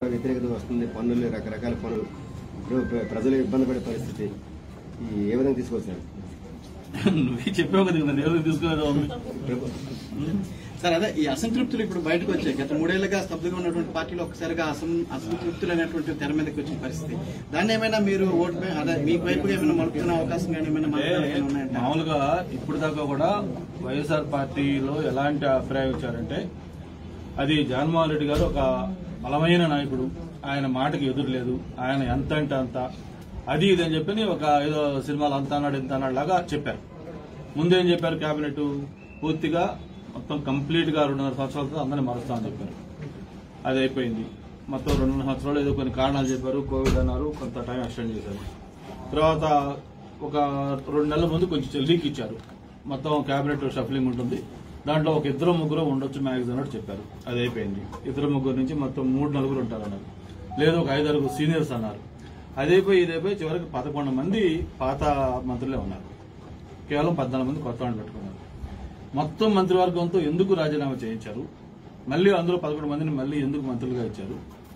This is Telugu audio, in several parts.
వ్యతిరేకత వస్తుంది పన్నులు రకరకాల పనులు ఇప్పుడు ప్ర- ప్రజలు ఇబ్బంది పడే పరిస్థితి ఈ ఏ విధంగా తీసుకొచ్చారు నువ్వే చెప్పావు కదా నేను ఎవరికి తీసుకునేదో ఉంది సార్ అదే ఈ అసంతృప్తులు ఇప్పుడు బయటకు వచ్చాయి గత మూడేళ్లుగా స్తబ్దుగా ఉన్నటువంటి పార్టీలో ఒకసారిగా అసం అసంతృప్తులు అనేటువంటి తెర మీదకి వచ్చిన పరిస్థితి దాన్ని ఏమైనా మీరు ఓటు పై- అదే మీ వైపుగా ఏమైనా మలుపుతున్న అవకాశం కానీ ఏమైనా మార్గాలు ఏమైనా ఉన్నాయంటే మామూలుగా ఇప్పుడు దాకా కూడా వైఎస్ఆర్ పార్టీలో ఎలాంటి అభిప్రాయం ఇచ్చారంటే అది జగన్మోహన్ రెడ్డి గారు ఒక బలమైన నాయకుడు ఆయన మాటకి ఎదురు లేదు ఆయన ఎంత అంటే అంత అది ఇది అని చెప్పని ఒక ఏదో సినిమాలు అంత అన్నాడు ఇంత అన్నాడు లాగా చెప్పారు ముందేం చెప్పారు కేబినెట్ పూర్తిగా మొత్తం కంప్లీట్ గా రెండున్నర సంవత్సరాలతో అందరినీ మారుస్తామని చెప్పారు అది అయిపోయింది మొత్తం రెండున్నర సంవత్సరాలు ఏదో కొన్ని కారణాలు చెప్పారు కోవిడ్ అన్నారు కొంత టైం ఎక్స్టెండ్ చేశారు తర్వాత ఒక రెండు నెలల ముందు కొంచెం లీక్ ఇచ్చారు మొత్తం కేబినెట్ షఫలింగ్ ఉంటుంది దాంట్లో ఒక ఇద్దరు ముగ్గురు ఉండొచ్చు మ్యాక్స్ అన్నట్టు చెప్పారు అది అయిపోయింది ఇద్దరు ముగ్గురు నుంచి మొత్తం మూడు నలుగురు ఉంటారన్నారు లేదు ఒక ఐదారు సీనియర్స్ అన్నారు అదైపోయి ఇదైపోయి చివరికి పదకొండు మంది పాత మంత్రులే ఉన్నారు కేవలం పద్నాలుగు మంది కొత్త వాళ్ళు పెట్టుకున్నారు మొత్తం మంత్రివర్గంతో ఎందుకు రాజీనామా చేయించారు మళ్ళీ అందులో పదకొండు మందిని మళ్ళీ ఎందుకు మంత్రులుగా ఇచ్చారు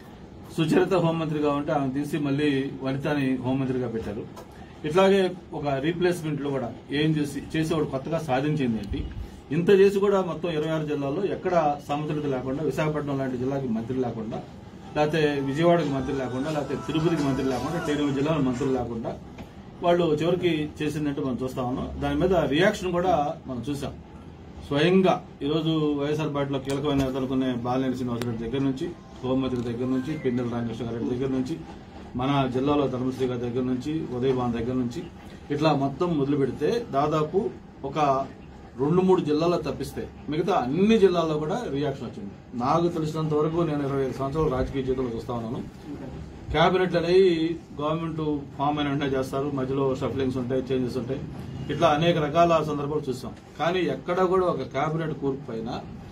సుచరిత హోంమంత్రిగా ఉంటే ఆమె తీసి మళ్ళీ వనితని హోంమంత్రిగా పెట్టారు ఇట్లాగే ఒక రీప్లేస్మెంట్ లో కూడా ఏం చేసి చేసేవాడు కొత్తగా సాధించింది ఏంటి ఇంత చేసి కూడా మొత్తం ఇరవై ఆరు జిల్లాల్లో ఎక్కడ సమతుల్యత లేకుండా విశాఖపట్నం లాంటి జిల్లాకి మంత్రి లేకుండా లేకపోతే విజయవాడకి మంత్రి లేకుండా లేకపోతే తిరుపతికి మంత్రి లేకుండా ఎనిమిది జిల్లాల మంత్రులు లేకుండా వాళ్ళు చివరికి చేసిందంటే మనం చూస్తా ఉన్నాం దాని మీద రియాక్షన్ కూడా మనం చూసాం స్వయంగా ఈరోజు వైఎస్ఆర్ పార్టీలో కీలకమైన నేతలు అనుకునే బాలినేని శ్రీనివాసరెడ్డి దగ్గర నుంచి హోంమంత్రి దగ్గర నుంచి పిన్నెల రామకృష్ణ గారి దగ్గర నుంచి మన జిల్లాలో ధర్మశ్రీ గారి దగ్గర నుంచి ఉదయభాన్ దగ్గర నుంచి ఇట్లా మొత్తం మొదలు పెడితే దాదాపు ఒక రెండు మూడు జిల్లాల్లో తప్పిస్తే మిగతా అన్ని జిల్లాల్లో కూడా రియాక్షన్ వచ్చింది నాకు తెలిసినంత వరకు నేను ఇరవై ఐదు సంవత్సరాలు రాజకీయ జీవితంలో చూస్తా ఉన్నాను క్యాబినెట్ అనేవి గవర్నమెంట్ ఫామ్ అయిన వెంటనే చేస్తారు మధ్యలో షఫ్లింగ్స్ ఉంటాయి చేంజెస్ ఉంటాయి ఇట్లా అనేక రకాల సందర్భాలు చూసాం కానీ ఎక్కడ కూడా ఒక క్యాబినెట్ కూర్పు పైన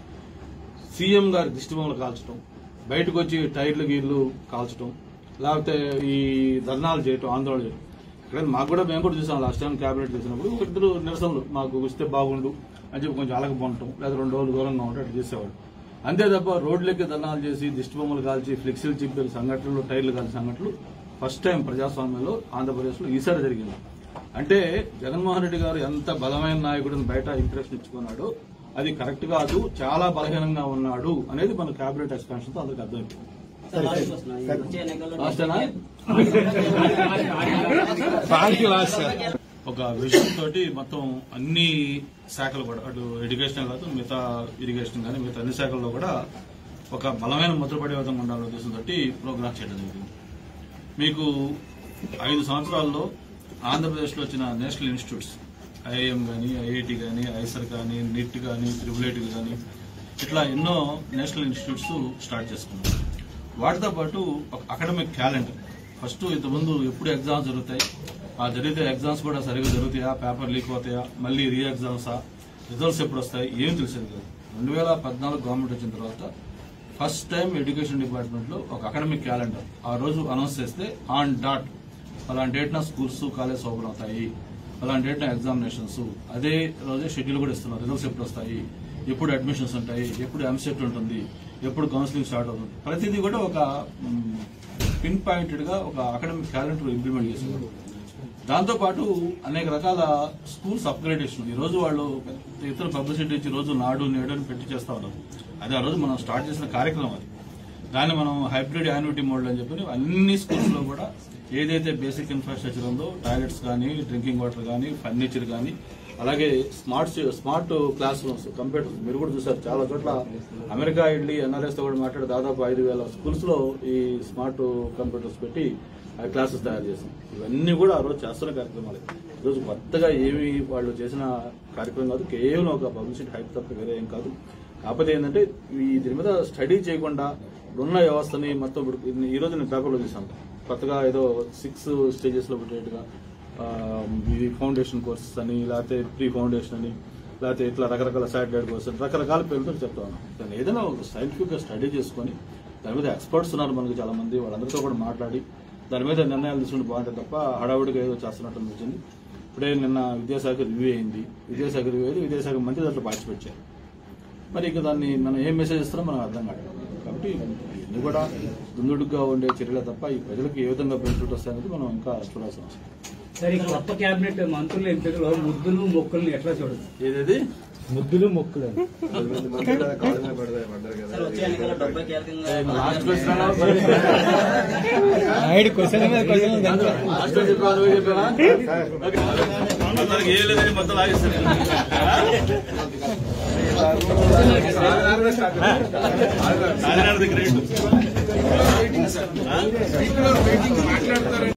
సీఎం గారి దిష్టిబొమ్మలు కాల్చడం బయటకు వచ్చి టైర్లు గీర్లు కాల్చడం లేకపోతే ఈ ధర్నాలు చేయటం ఆందోళన చేయటం ఇక్కడ మాకు కూడా మేము కూడా చూసాం లాస్ట్ టైం క్యాబినెట్ చేసినప్పుడు ఇద్దరు నిరసనలు మాకు ఇస్తే బాగుండు అని చెప్పి కొంచెం అలకపోవటం లేదా రెండు రోజులు దూరంగా ఉంటే అట్లా చేసేవాడు అంతే తప్ప రోడ్లెక్కి ధర్నాలు చేసి దిష్టి బొమ్మలు కాల్చి ఫ్లెక్సీలు చింపే సంఘటనలు టైర్లు కాల్చిన సంఘటనలు ఫస్ట్ టైం ప్రజాస్వామ్యంలో ఆంధ్రప్రదేశ్లో ఈసారి జరిగింది అంటే జగన్మోహన్ రెడ్డి గారు ఎంత బలమైన నాయకుడిని బయట ఇంప్రెషన్ ఇచ్చుకున్నాడో అది కరెక్ట్ కాదు చాలా బలహీనంగా ఉన్నాడు అనేది మన కేబినెట్ ఎక్స్పాన్షన్ తో అందరికి అర్థమైపోయింది లాస్టేనా ఒక విజన్ తోటి మొత్తం అన్ని శాఖలు కూడా అటు ఎడ్యుకేషన్ కాదు మిగతా ఇరిగేషన్ కానీ మిగతా అన్ని శాఖల్లో కూడా ఒక బలమైన ముద్రపడే విధంగా ఉండాలనే ఉద్దేశంతో ప్రోగ్రామ్ చేయడం జరిగింది మీకు ఐదు సంవత్సరాల్లో ఆంధ్రప్రదేశ్లో వచ్చిన నేషనల్ ఇన్స్టిట్యూట్స్ ఐఐఎం కానీ ఐఐటి కానీ ఐసర్ కానీ నిట్ కానీ త్రిబుల్ ఐటీ కానీ ఇట్లా ఎన్నో నేషనల్ ఇన్స్టిట్యూట్స్ స్టార్ట్ చేసుకున్నాం వాటితో పాటు ఒక అకాడమిక్ క్యాలెండర్ ఫస్ట్ ఇంతకుముందు ఎప్పుడు ఎగ్జామ్స్ జరుగుతాయి ఆ జరిగితే ఎగ్జామ్స్ కూడా సరిగ్గా జరుగుతాయా పేపర్ లీక్ అవుతాయా మళ్ళీ రీ ఎగ్జామ్సా రిజల్ట్స్ ఎప్పుడు వస్తాయి ఏం తెలిసేది కాదు రెండు వేల పద్నాలుగు గవర్నమెంట్ వచ్చిన తర్వాత ఫస్ట్ టైం ఎడ్యుకేషన్ డిపార్ట్మెంట్ లో ఒక అకాడమిక్ క్యాలెండర్ ఆ రోజు అనౌన్స్ చేస్తే ఆన్ డాట్ అలాంటి డేట్న స్కూల్స్ కాలేజ్ ఓపెన్ అవుతాయి అలాంటి డేట్న ఎగ్జామినేషన్స్ అదే రోజే షెడ్యూల్ కూడా ఇస్తున్నారు రిజల్ట్స్ ఎప్పుడు వస్తాయి ఎప్పుడు అడ్మిషన్స్ ఉంటాయి ఎప్పుడు ఎంసెట్ ఉంటుంది ఎప్పుడు కౌన్సిలింగ్ స్టార్ట్ అవుతుంది ప్రతిదీ కూడా ఒక పిన్ పాయింటెడ్ గా ఒక అకాడమిక్ క్యాలెండర్ ఇంప్లిమెంట్ చేస్తున్నారు దాంతో పాటు అనేక రకాల స్కూల్స్ అప్గ్రేడేషన్ ఈ రోజు వాళ్ళు పెద్ద ఇతర పబ్లిసిటీ ఇచ్చి రోజు నాడు నేడు అని పెట్టి చేస్తా ఉన్నారు అది ఆ రోజు మనం స్టార్ట్ చేసిన కార్యక్రమం అది దాన్ని మనం హైబ్రిడ్ యాన్యుటీ మోడల్ అని చెప్పి అన్ని స్కూల్స్ లో కూడా ఏదైతే బేసిక్ ఇన్ఫ్రాస్ట్రక్చర్ ఉందో టాయిలెట్స్ కానీ డ్రింకింగ్ వాటర్ కానీ ఫర్నిచర్ కానీ అలాగే smart smart class rooms computer మీరు కూడా చూసారు చాలా చోట్ల అమెరికా వెళ్ళి ఎన్ఆర్ఎస్ తో కూడా మాట్లాడి దాదాపు ఐదు వేల స్కూల్స్ లో ఈ స్మార్ట్ కంప్యూటర్స్ పెట్టి ఆ క్లాసెస్ తయారు చేసాం ఇవన్నీ కూడా ఆ రోజు చేస్తున్న కార్యక్రమాలు ఈరోజు కొత్తగా ఏమి వాళ్ళు చేసిన కార్యక్రమం కాదు కేవలం ఒక పబ్లిసిటీ హైప్ తప్ప వేరే ఏం కాదు కాకపోతే ఏంటంటే ఈ దీని మీద స్టడీ చేయకుండా ఉన్న వ్యవస్థని మొత్తం ఇప్పుడు ఈ రోజు నేను పేపర్లో చూసాను కొత్తగా ఏదో సిక్స్ స్టేజెస్ లో పెట్టేట్టుగా ఆ, ఇది ఫౌండేషన్ కోర్సెస్ అని లేకపోతే ప్రీ ఫౌండేషన్ అని లేకపోతే ఇట్లా రకరకాల శాటిలైట్ కోర్సెస్ రకరకాల పేర్లతో చెప్తా ఉన్నాం దాన్ని ఏదైనా ఒక సైంటిఫిక్ గా స్టడీ చేసుకొని దాని మీద ఎక్స్పర్ట్స్ ఉన్నారు మనకి చాలా మంది వాళ్ళందరితో కూడా మాట్లాడి దాని మీద నిర్ణయాలు తీసుకుంటే బాగుంటుంది తప్ప హడావుడిగా ఏదో చేస్తున్నట్టు అనిపించింది ఇప్పుడే నిన్న విద్యాశాఖ రివ్యూ అయింది విద్యాశాఖ రివ్యూ అయింది విద్యాశాఖ మంత్రి దాంట్లో పార్టిసిపేట్ చేయాలి మరి ఇక దాన్ని మనం ఏం మెసేజ్ ఇస్తారో మనం అర్థం కాదు కాబట్టి ఇది కూడా దుందుడుగా ఉండే చర్యలే తప్ప ఈ ప్రజలకు ఏ విధంగా బెనిఫిట్ వస్తాయనేది మనం ఇంకా చూడాల్సిన అవసరం సరే ఈ కొత్త కేబినెట్ మంత్రుల ఎంపికలో ముద్దులు మొక్కుల్ని ఎట్లా చూడదు ఏదేది ముద్దులు మొక్కులు పది మంది మంత్రులు కాళ్ళ మీద పడతారు పడ్డారు కదా లాస్ట్ క్వశ్చన్ నాయుడు క్వశ్చన్ మీద క్వశ్చన్ లాస్ట్ చెప్పాను నువ్వే చెప్పావా ఓకే. అందరికి ఏ లేదని మొత్తం లాగేస్తాను కాకినాడ దగ్గర